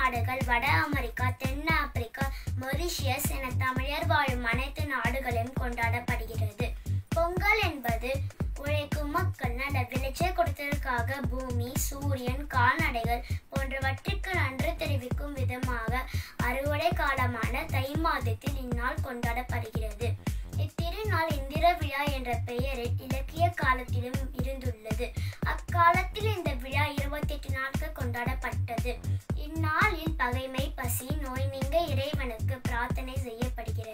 நாடுகள் வட அமெரிக்கா தென் Africa Mauritius என தமிழர் வாழும் அனைத்து நாடுகளிலும் கொண்டாடப்படுகிறது பொங்கல் என்பது உழைக்கும் மக்கள் நல்ல விளைச்சல் கொடுத்ததற்காக பூமி சூரியன் கால்நடைகள் போன்றவற்றிற்கு நன்றி தெரிவிக்கும் விதமாக அறுவடை காலமான தை மாதத்தில் இந்நாள் கொண்டாடப்படுகிறது இத்திருநாள் இந்திர விழா என்ற பெயரில் இலக்கிய காலத்திலும் இருந்துள்ளது அக்காலத்தில் இந்த விழா இருபத்தெட்டு நாட்கள் கொண்டாடப்பட்டது இந்நாளில் பகைமை பசி நோய் நீங்க இறைவனுக்கு பிரார்த்தனை செய்யப்படுகிறது